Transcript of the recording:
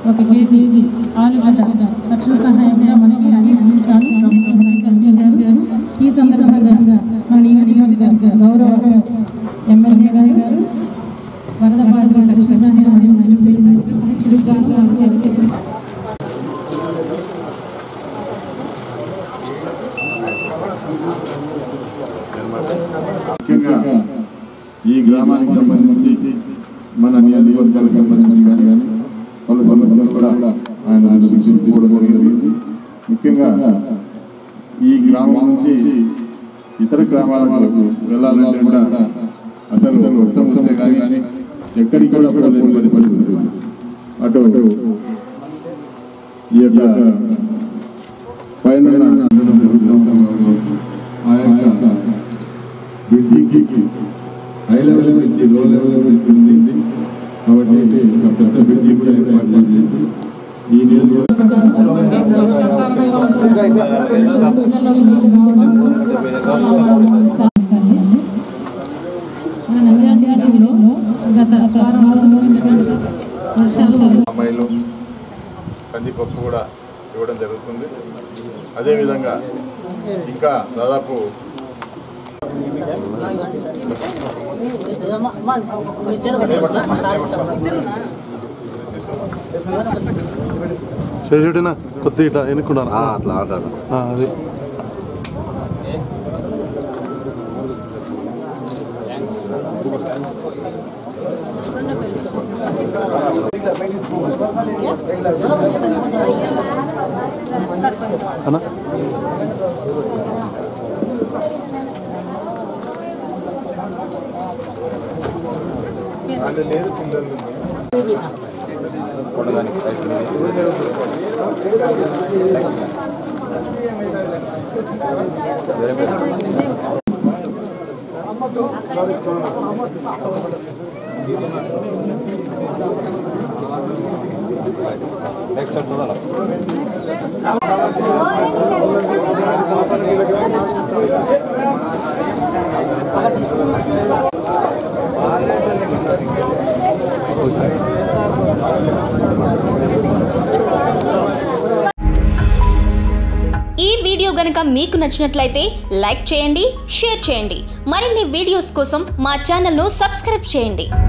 ఒక కేజీ ఆలుగడ్డ తక్షణ సహాయంగా మనకి అందించారు ప్రభుత్వం సైతం అందించారు ఈ సందర్భంగా మన నియోజకవర్గ గౌరవ ఎమ్మెల్యే గారు గారు వరద బాధితుల తక్షణ సహాయం అందించడం అందించడం వారికి ముఖ్యంగా ఈ గ్రామానికి సంబంధించి మన నియోజకవర్గానికి సంబంధించి కానీ కానీ పలు సమస్యలు కూడా ఆయన దృష్టికి తీసుకోవడం జరిగింది ముఖ్యంగా ఈ గ్రామం నుంచి ఇతర గ్రామాలకు వెళ్ళాలంటే కూడా అసలు వర్షం వస్తే కానీ ఎక్కడికి కూడా కూడా లేని పరిస్థితి ఉంటుంది. అటు ఈ యొక్క పైన ఉండడం జరుగుతూ ఉంటుంది. ఆ యొక్క బ్రిడ్జికి high level bridge low level bridge ఉంది కాబట్టి ఒక పెద్ద బ్రిడ్జి కూడా ఏర్పాటు చేసి ఈ నియోజకవర్గం మన నంద్యాల డివిజన్లో గత వారం రోజుల నుంచి వర్షాలు అమ్మాయిలు కందిపప్పు కూడా ఇవ్వడం జరుగుతుంది అదేవిధంగా ఇంకా దాదాపు చేసేటినా కొద్ది ఇట్లా ఎన్నుకున్నారు అట్లా ఆడాలి అది అన్నా ఈ వీడియో గనుక మీకు నచ్చినట్లయితే లైక్ చేయండి షేర్ చేయండి మరిన్ని వీడియోస్ కోసం మా ఛానల్ను సబ్స్క్రైబ్ చేయండి